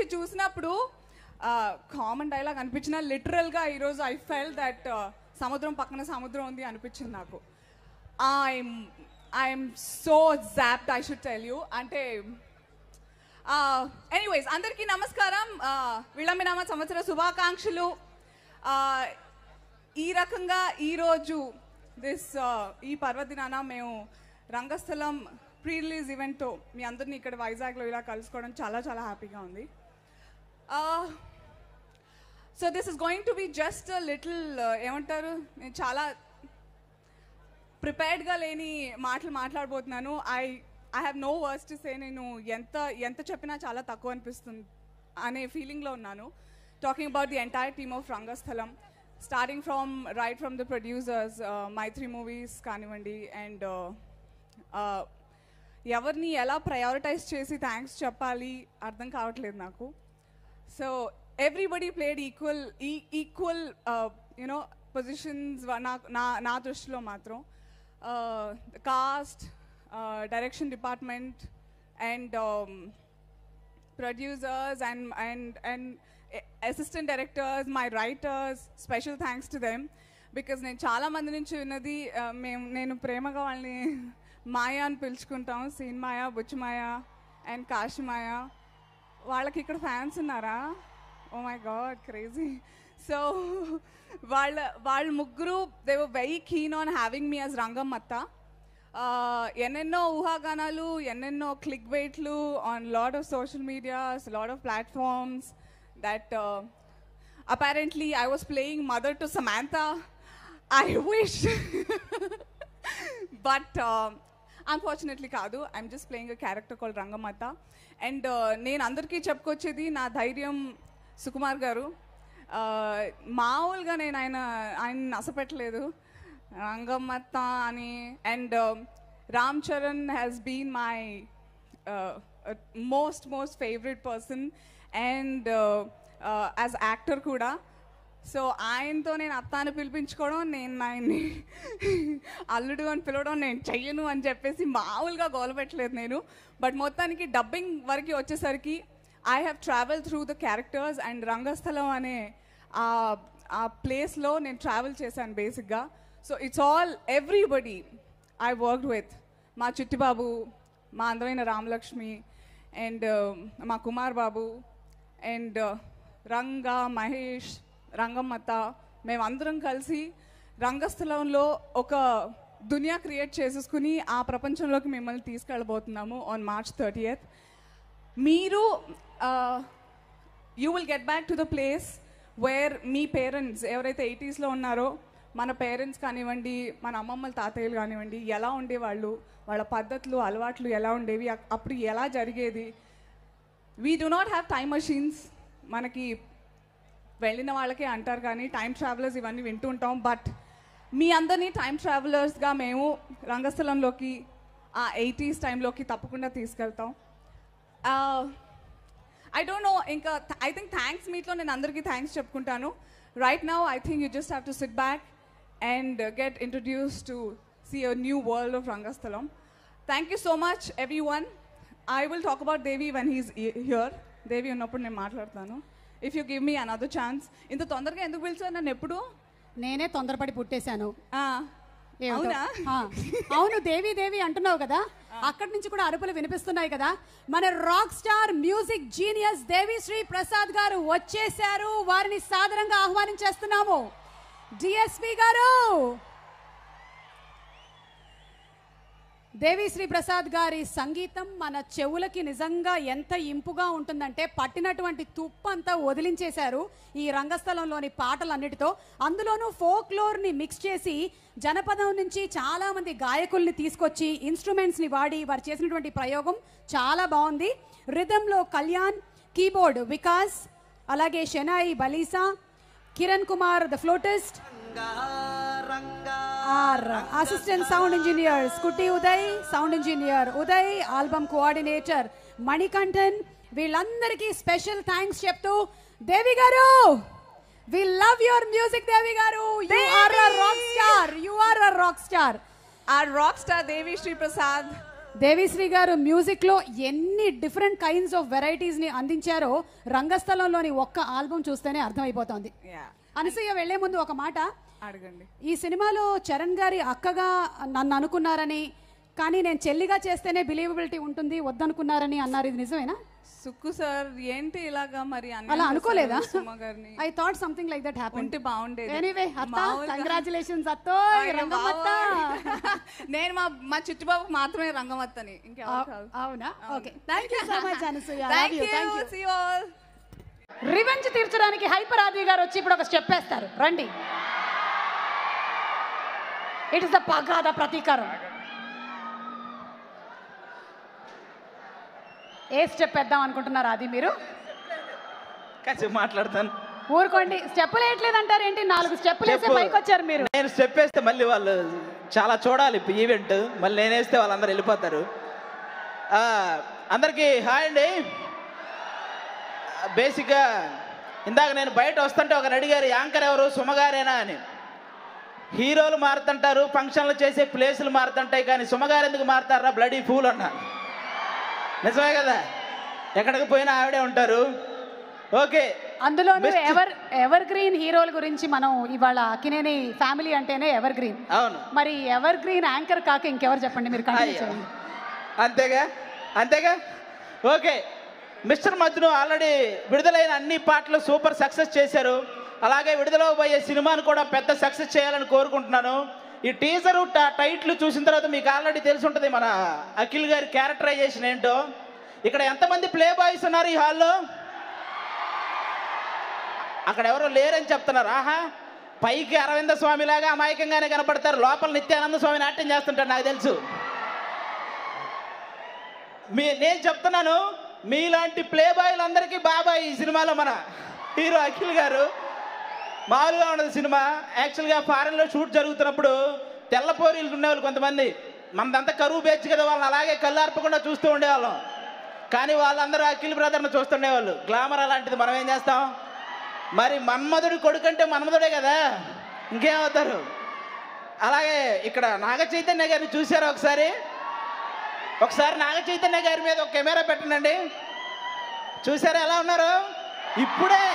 చూసినప్పుడు common dialogue అనిపించిన లిటరల్గా ఈరోజు ఐ ఫెల్ దట్ సముద్రం పక్కన సముద్రం ఉంది అనిపించింది నాకు I'm I'm so zapped I should tell you అంటే ఎనీవేస్ అందరికీ నమస్కారం విళంబినామ సంవత్సర శుభాకాంక్షలు Uh, ఈ రకంగా ఈరోజు దిస్ ఈ పర్వదినాన మేము రంగస్థలం ప్రీ రిలీజ్ ఈవెంట్తో మీ అందరినీ ఇక్కడ వైజాగ్లో ఇలా కలుసుకోవడం చాలా చాలా హ్యాపీగా ఉంది so this is going to be just little ఏమంటారు నేను చాలా ప్రిపేర్డ్గా లేని మాటలు మాట్లాడబోతున్నాను I I have no words to say నేను ఎంత ఎంత చెప్పినా చాలా తక్కువ అనిపిస్తుంది అనే ఫీలింగ్లో ఉన్నాను talking about the entire team of Rangasthalam starting from right from the producers Mythri movies కానివ్వండి అండ్ ఎవరిని ఎలా ప్రయారిటైజ్ చేసి థ్యాంక్స్ చెప్పాలి అర్థం కావట్లేదు నాకు so everybody played equal equal you know positions నాకు నా నా దృష్టిలో మాత్రం cast direction department and producers and and and a- assistant directors, my writers, special thanks to them because నేను చాలా మంది నుంచి విన్నది uh, మేము నేను ప్రేమగా వాళ్ళని మాయ అని పిలుచుకుంటాం సీన్ మాయ బుచ్చి మాయ అండ్ కాశీ మాయ వాళ్ళకి ఇక్కడ ఫ్యాన్స్ ఉన్నారా oh my god crazy so వాళ్ళ వాళ్ళ ముగ్గురు they were very keen on having me as Rangammatta Uh, ఎన్నెన్నో ఊహాగానాలు ఎన్నెన్నో క్లిక్ వెయిట్లు on lot of social medias lot of platforms that apparently I was playing mother to Samantha I wish but unfortunately కాదు I'm just playing a character call Rangamatha and నేను అందరికీ చెప్పుకొచ్చేది నా ధైర్యం సుకుమార్ గారు Uh, మామూలుగా నేను ఆయన ఆయన నసపెట్టలేదు రంగమ్మత్త అని and Ram Charan has been my most most favourite person and as actor కూడా సో ఆయనతో నేను అత్త అని పిలిపించుకోవడం నేను ఆయన్ని అల్లుడు అని పిలవడం నేను చెయ్యను అని చెప్పేసి మామూలుగా గోలపెట్టలేదు నేను బట్ మొత్తానికి డబ్బింగ్ వరకు వచ్చేసరికి I have travel through the characters and Rangasthalam అనే ఆ ఆ ప్లేస్లో నేను ట్రావెల్ చేశాను బేసిక్గా so it's all everybody I work with మా చిట్టిబాబు మా అందమైన రామలక్ష్మి అండ్ మా కుమార్ బాబు అండ్ రంగా మహేష్ రంగమ్మత మేమందరం కలిసి రంగస్థలంలో ఒక దునియా క్రియేట్ చేసేసుకుని ఆ ప్రపంచంలోకి మిమ్మల్ని తీసుకెళ్ళబోతున్నాము ఆన్ మార్చ్ థర్టీయత్ మీరు you will get back to the place where మీ పేరెంట్స్ ఎవరైతే ఎయిటీస్లో ఉన్నారో మన పేరెంట్స్ కానివ్వండి మన అమ్మమ్మల తాతయ్యలు కానివ్వండి ఎలా ఉండేవాళ్ళు వాళ్ళ పద్ధతులు అలవాట్లు ఎలా ఉండేవి అక్- అప్పుడు ఎలా జరిగేది we do not have time machines మనకి వెళ్ళిన వాళ్ళకే అంటారు కానీ టైం ట్రావెలర్స్ ఇవన్నీ వింటూ ఉంటాం బట్ మీ అందరినీ టైం ట్రావెలర్స్గా మేము రంగస్థలంలోకి ఆ ఎయిటీస్ టైంలోకి తప్పకుండా తీసుకెళ్తాం ఐ డోంట్ నో ఇంకా ఐ థింక్ థ్యాంక్స్ మీట్లో నేను అందరికీ థ్యాంక్స్ చెప్పుకుంటాను right now I think you just have to sit back and get introduce to see a new world of Rangasthalam thank you so much everyone I will talk about Devi one he's here Devi ఉన్నప్పుడు నేను మాట్లాడతాను if you give me another chance ఇంత తొందరగా ఎందుకు పిలిచారు నన్ను ఎప్పుడు నేనే తొందరపడి పుట్టేశాను ఆ, ఏమిటో. అవునా ఆ. అవును దేవి దేవి అంటున్నావు కదా అక్కడి నుంచి కూడా అరుపులు వినిపిస్తున్నాయి కదా మన rock star music genius Devi Sri Prasad garu వచ్చేశారు వారిని సాదరంగా ఆహ్వానించేస్తున్నాము డిఎస్పి గారు దేవిశ్రీ ప్రసాద్ గారి సంగీతం మన చెవులకి నిజంగా ఎంత ఇంపుగా ఉంటుందంటే పట్టినటువంటి తుప్పు అంతా వదిలించేశారు ఈ రంగస్థలంలోని పాటలన్నిటితో అందులోనూ ఫోక్లోర్ ని మిక్స్ చేసి జనపదం నుంచి చాలా మంది గాయకుల్ని తీసుకొచ్చి ఇన్స్ట్రుమెంట్స్ ని వాడి వారు చేసినటువంటి ప్రయోగం చాలా బాగుంది రిథంలో కళ్యాణ్ కీబోర్డ్ వికాస్ అలాగే షెనాయి బలీసా Kiran Kumar the flutist or assistant sound engineer స్కుట్టి Uday sound engineer Uday album coordinator Manikandan వీళ్ళందరికీ స్పెషల్ థ్యాంక్స్ చెప్తూ Devi garu we love your music Devi garu you are a rock star you are a rock star Our rock star Devi Sri Prasad Devi Sri garu music లో ఎన్ని different kinds of varieties ని అందించారో రంగస్థలంలోని ఒక్క album చూస్తేనే అర్థమైపోతోంది yeah Anasuya వెళ్లే ముందు ఒక మాట అడగండి ఈ సినిమాలో చరణ్ గారి అక్కగా నన్ను అనుకున్నారని కానీ నేను చెల్లిగా చేస్తేనే బిలీవబిలిటీ ఉంటుంది వద్దనుకున్నారని అన్నారు ఇది నిజమేనా సుక్కు సార్ ఏంటి ఇలాగా మరి అన్యాయం అలా అనుకోలేదా చేశారు సుమ గారిని I thought something like that happen ఉంటే బాగుండేది ఎనీవే అత్త మామూలుగా- కంగ్రాచులేషన్స్ అత్తో అయ్యో రంగమ్మత్త బాబోయ్. నేను మా మా చిట్టుబాబు మాత్రమే రంగమత్తని ఇంకెవరు కాదు అవునా okay thank you so much Anasuya love thank you you thank you see all revenge తీర్చడానికి హైపర్ ఆది గారు వచ్చి ఇప్పుడు ఒక స్టెప్ వేస్తారు రండి ఇట్ ఇస్ ద పగాద ప్రతీకారం ఏ స్టెప్ వేద్దాం అనుకుంటున్నారు అది మీరు కాసేపు మాట్లాడతాను ఊరుకోండి స్టెప్పులు వేయట్లేదు అంటారు ఏంటి నాలుగు స్టెప్పులు వేసే చెప్పు. పైకి వచ్చారు మీరు నేను స్టెప్ వేస్తే మళ్ళీ వాళ్ళు చాలా చూడాలి ఇప్పుడు ఈవెంట్ మళ్ళీ నేను వేస్తే వాళ్ళందరూ వెళ్ళిపోతారు ఆ, అందరికీ హాయ్ అండి బేసిక్గా ఇందాక నేను బయట వస్తుంటే ఒక అడిగారు యాంకర్ ఎవరు సుమగారేనా అని హీరోలు మారుతుంటారు ఫంక్షన్లు చేసే ప్లేసులు మారుతుంటాయి కానీ సుమగారు ఎందుకు మారుతారా బ్లడీ ఫూల్ అన్నారు నిజమే కదా ఎక్కడికి పోయినా ఆవిడే ఉంటారు ఓకే అందులోనూ Best. ఎవర్ ఎవర్ గ్రీన్ హీరోల గురించి మనం ఇవాళ అకినేని ఫ్యామిలీ అంటేనే ఎవర్ గ్రీన్ అవును మరి ఎవర్ గ్రీన్ యాంకర్ కాక ఇంకెవరు చెప్పండి మీరు కంటిన్యూ అయ్యో. చేయండి అంతేగా అంతేగా ఓకే మిస్టర్ మజ్ను ఆల్రెడీ విడుదలైన అన్ని పాటలు సూపర్ సక్సెస్ చేశారు అలాగే విడుదలవబోయే సినిమాను కూడా పెద్ద సక్సెస్ చేయాలని కోరుకుంటున్నాను ఈ టీజరు టైట్లు చూసిన తర్వాత మీకు ఆల్రెడీ తెలిసి ఉంటుంది మన అఖిల్ గారి క్యారెక్టరైజేషన్ ఏంటో ఇక్కడ ఎంతమంది ప్లే బాయ్స్ ఉన్నారు ఈ హాల్లో అక్కడ ఎవరో లేరని చెప్తున్నారు ఆహా పైకి అరవింద స్వామిలాగా అమాయకంగానే కనపడతారు లోపల నిత్యానంద స్వామి నాట్యం చేస్తుంటారు నాకు తెలుసు మీ నేను చెప్తున్నాను మీలాంటి ప్లే బాయ్లందరికీ బాబాయ్ ఈ సినిమాలో మన హీరో అఖిల్ గారు మామూలుగా ఉండదు సినిమా యాక్చువల్గా ఫారెన్లో షూట్ జరుగుతున్నప్పుడు తెల్లపోరీలు ఉండేవాళ్ళు కొంతమంది మనదంతా కరువు బేచ్చు కదా వాళ్ళని అలాగే కళ్ళు అర్పకుండా చూస్తూ ఉండేవాళ్ళం కానీ వాళ్ళందరూ అఖిల్ బ్రదర్ని చూస్తుండేవాళ్ళు గ్లామర్ అలాంటిది మనం ఏం చేస్తాం మరి మన్మధుడి కొడుకంటే మన్మధుడే కదా ఇంకేమవుతారు అలాగే ఇక్కడ నాగ చైతన్య గారిని చూసారా ఒకసారి ఒకసారి నాగ చైతన్య గారి మీద ఒక కెమెరా పెట్టండి చూసారా ఎలా ఉన్నారు ఇప్పుడే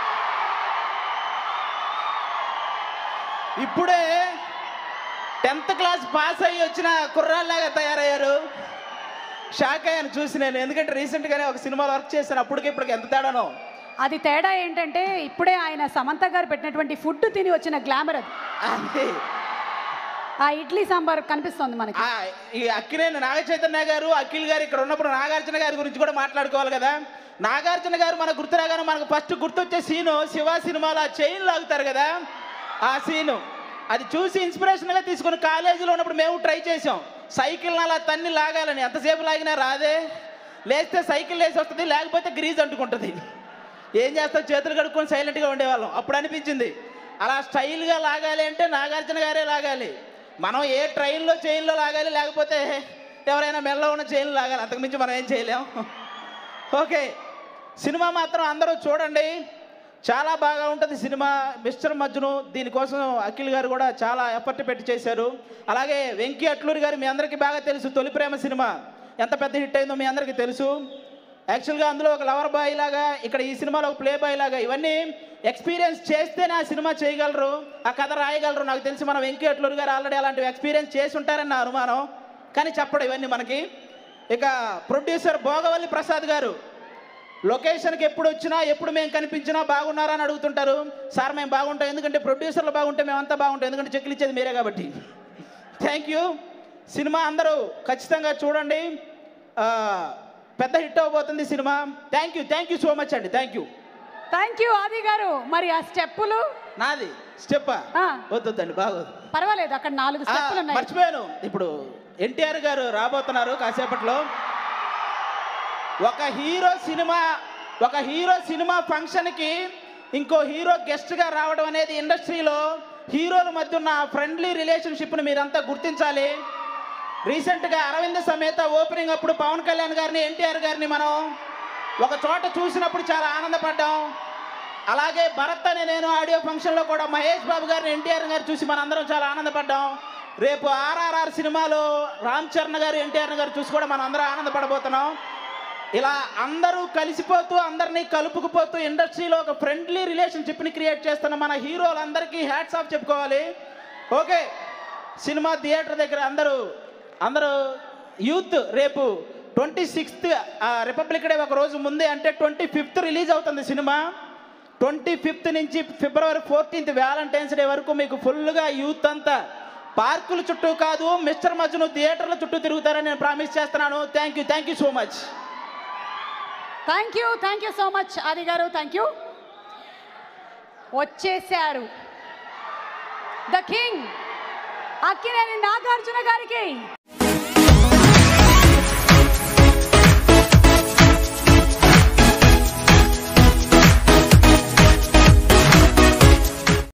ఇప్పుడే టెన్త్ క్లాస్ పాస్ అయ్యి వచ్చిన కుర్రాళ్ళలాగా తయారయ్యారు షాక్ అయ్యాను చూసి నేను ఎందుకంటే రీసెంట్గానే ఒక సినిమాలో వర్క్ చేశాను అప్పటికి ఇప్పటికి ఎంత తేడానో అది తేడా ఏంటంటే ఇప్పుడే ఆయన సమంత గారు పెట్టినటువంటి ఫుడ్ తిని వచ్చిన గ్లామర్ అది అది ఆ ఇడ్లీ సాంబార్ కనిపిస్తోంది మనకి ఆ, ఈ అక్కినేని నాగ చైతన్య గారు అఖిల్ గారు ఇక్కడ ఉన్నప్పుడు నాగార్జున గారి గురించి కూడా మాట్లాడుకోవాలి కదా నాగార్జున గారు మనకు గుర్తు రాగానే మనకు ఫస్ట్ గుర్తొచ్చే సీను శివ సినిమాలో ఆ చైన్ లాగుతారు కదా ఆ సీను అది చూసి ఇన్స్పిరేషన్గా తీసుకుని కాలేజీలో ఉన్నప్పుడు మేము ట్రై చేసాం సైకిల్ అలా తన్ని లాగాలని ఎంతసేపు లాగినా రాదే లేస్తే సైకిల్ లేసి వస్తుంది లేకపోతే గ్రీజ్ అంటుకుంటుంది ఏం చేస్తాం చేతులు కడుక్కొని సైలెంట్గా ఉండేవాళ్ళం అప్పుడు అనిపించింది అలా స్టైల్గా లాగాలి అంటే నాగార్జున గారే లాగాలి మనం ఏ ట్రైన్లో చైన్లో లాగాలి లేకపోతే ఎవరైనా మెల్ల ఉన్న చైన్లు లాగాలి అంతకుమించి మనం ఏం చేయలేం ఓకే సినిమా మాత్రం అందరూ చూడండి చాలా బాగా ఉంటుంది సినిమా మిస్టర్ మజ్ను దీనికోసం అఖిల్ గారు కూడా చాలా ఎఫర్ట్ పెట్టి చేశారు అలాగే వెంకీ అట్లూరి గారు మీ అందరికీ బాగా తెలుసు తొలి ప్రేమ సినిమా ఎంత పెద్ద హిట్ అయిందో మీ అందరికీ తెలుసు యాక్చువల్గా అందులో ఒక లవర్ బాయ్ లాగా ఇక్కడ ఈ సినిమాలో ఒక ప్లే బాయ్ లాగా ఇవన్నీ ఎక్స్పీరియన్స్ చేస్తేనే ఆ సినిమా చేయగలరు ఆ కథ రాయగలరు నాకు తెలిసి మన వెంకీ అట్లూరి గారు ఆల్రెడీ అలాంటివి ఎక్స్పీరియన్స్ చేసి ఉంటారని నా అనుమానం కానీ చెప్పడు ఇవన్నీ మనకి ఇక ప్రొడ్యూసర్ భోగవల్లి ప్రసాద్ గారు లొకేషన్కి ఎప్పుడు వచ్చినా ఎప్పుడు మేము కనిపించినా బాగున్నారా అని అడుగుతుంటారు సార్ మేము బాగుంటాం ఎందుకంటే ప్రొడ్యూసర్లు బాగుంటే మేమంతా బాగుంటాం ఎందుకంటే చెక్లు ఇచ్చేది మీరే కాబట్టి థ్యాంక్ యూ సినిమా అందరూ ఖచ్చితంగా చూడండి ఆ, పెద్ద హిట్ అవబోతుంది cinema thank you thank you so much అండి thank you thank you Aadi garu మరి ఆ స్టెప్పులు నాది స్టెప్పా ఆ. వద్దండి బాగోదు పర్వాలేదు అక్కడ నాలుగు ఆ, స్టెప్పులు ఉన్నాయి మర్చిపోయాను ఇప్పుడు ఎన్టీఆర్ గారు రాబోతున్నారు కాసేపట్లో ఒక హీరో సినిమా ఒక హీరో సినిమా ఫంక్షన్కి ఇంకో హీరో గెస్ట్గా రావడం అనేది ఇండస్ట్రీలో హీరోల మధ్య ఉన్న ఫ్రెండ్లీ రిలేషన్షిప్ని మీరంతా గుర్తించాలి రీసెంట్గా అరవింద సమేత ఓపెనింగ్ అప్పుడు పవన్ కళ్యాణ్ గారిని ఎన్టీఆర్ గారిని మనం ఒక చోట చూసినప్పుడు చాలా ఆనందపడ్డాం అలాగే భరత్ అనే నేను ఆడియో ఫంక్షన్లో కూడా మహేష్ బాబు గారిని ఎన్టీఆర్ గారు చూసి మనందరం చాలా ఆనందపడ్డాం రేపు ఆర్ఆర్ఆర్ సినిమాలో రామ్ చరణ్ గారు ఎన్టీఆర్ గారు చూసి కూడా మనం అందరం ఆనందపడబోతున్నాం ఇలా అందరూ కలిసిపోతూ అందరినీ కలుపుకుపోతూ ఇండస్ట్రీలో ఒక ఫ్రెండ్లీ రిలేషన్షిప్ని క్రియేట్ చేస్తున్న మన హీరోలందరికీ హ్యాట్స్ ఆఫ్ చెప్పుకోవాలి ఓకే సినిమా థియేటర్ దగ్గర అందరూ అందరూ యూత్ రేపు ట్వంటీ సిక్స్త్ రిపబ్లిక్ డే ఒక రోజు ముందే అంటే ట్వంటీ ఫిఫ్త్ రిలీజ్ అవుతుంది సినిమా ట్వంటీ ఫిఫ్త్ నుంచి ఫిబ్రవరి ఫోర్టీన్త్ వ్యాలంటైన్స్ డే వరకు మీకు ఫుల్గా యూత్ అంతా పార్కుల చుట్టూ కాదు మిస్టర్ మజ్ను థియేటర్ల చుట్టూ తిరుగుతారని నేను ప్రామిస్ చేస్తున్నాను thank you thank you so much thank you thank you so much Aadi garu thank you వచ్చేసారు ద కింగ్ అక్కినేని నాగార్జున గారికి